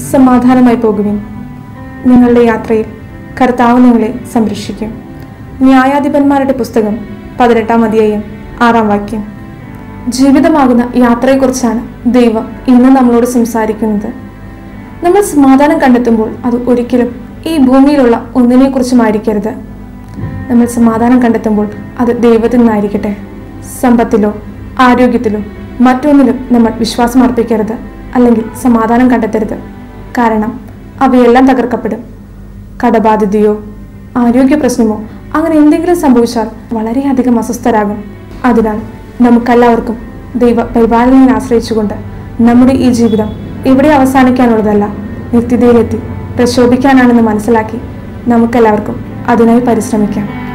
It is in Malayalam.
സമാധാനമായി പോകുവിൻ നിങ്ങളുടെ യാത്രയിൽ കർത്താവ് നിങ്ങളെ സംരക്ഷിക്കും ന്യായാധിപന്മാരുടെ പുസ്തകം പതിനെട്ടാം അധ്യായം ആറാം വാക്യം ജീവിതമാകുന്ന യാത്രയെക്കുറിച്ചാണ് ദൈവം ഇന്ന് നമ്മളോട് സംസാരിക്കുന്നത് നമ്മൾ സമാധാനം കണ്ടെത്തുമ്പോൾ അത് ഒരിക്കലും ഈ ഭൂമിയിലുള്ള ഒന്നിനെക്കുറിച്ചുമായിരിക്കരുത് നമ്മൾ സമാധാനം കണ്ടെത്തുമ്പോൾ അത് ദൈവത്തിൽ നിന്നായിരിക്കട്ടെ സമ്പത്തിലോ ആരോഗ്യത്തിലോ മറ്റൊന്നിലും നമ്മൾ വിശ്വാസം അർപ്പിക്കരുത് അല്ലെങ്കിൽ സമാധാനം കണ്ടെത്തരുത് കാരണം അവയെല്ലാം തകർക്കപ്പെടും കടബാധിതയോ ആരോഗ്യ പ്രശ്നമോ അങ്ങനെ എന്തെങ്കിലും സംഭവിച്ചാൽ വളരെയധികം അസ്വസ്ഥരാകും അതിനാൽ നമുക്കെല്ലാവർക്കും ദൈവ പരിപാലനയെ ആശ്രയിച്ചുകൊണ്ട് നമ്മുടെ ഈ ജീവിതം ഇവിടെ അവസാനിക്കാനുള്ളതല്ല നിത്യതയിലെത്തി പ്രശോഭിക്കാനാണെന്ന് മനസ്സിലാക്കി നമുക്കെല്ലാവർക്കും അതിനായി പരിശ്രമിക്കാം